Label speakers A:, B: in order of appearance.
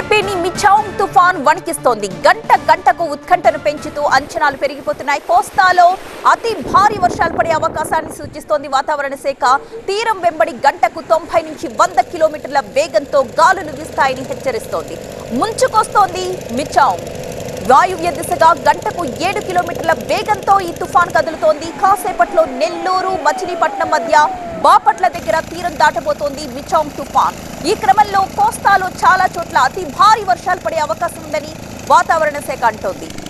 A: ఏపీని మిచాంగ్ తుఫాన్ వణికిస్తోంది గంట గంటకు ఉత్కంఠను పెంచుతూ అంచనాలు పెరిగిపోతున్నాయి కోస్తాలో అతి భారీ వర్షాలు పడే అవకాశాన్ని సూచిస్తోంది వాతావరణ శాఖ తీరం వెంబడి గంటకు తొంభై నుంచి వంద కిలోమీటర్ల వేగంతో గాలులు వీస్తాయని హెచ్చరిస్తోంది ముంచుకొస్తోంది మిచాంగ్ వాయువ్య దిశగా గంటకు ఏడు కిలోమీటర్ల వేగంతో ఈ తుఫాన్ కదులుతోంది కాసేపట్లో నెల్లూరు మచిలీపట్నం మధ్య బాపట్ల దగ్గర తీరం దాటబోతోంది మిచాంగ్ తుఫాన్ ఈ క్రమంలో కోస్తాలో చాలా చోట్ల అతి భారీ వర్షాలు పడే అవకాశం ఉందని వాతావరణ శాఖ అంటోంది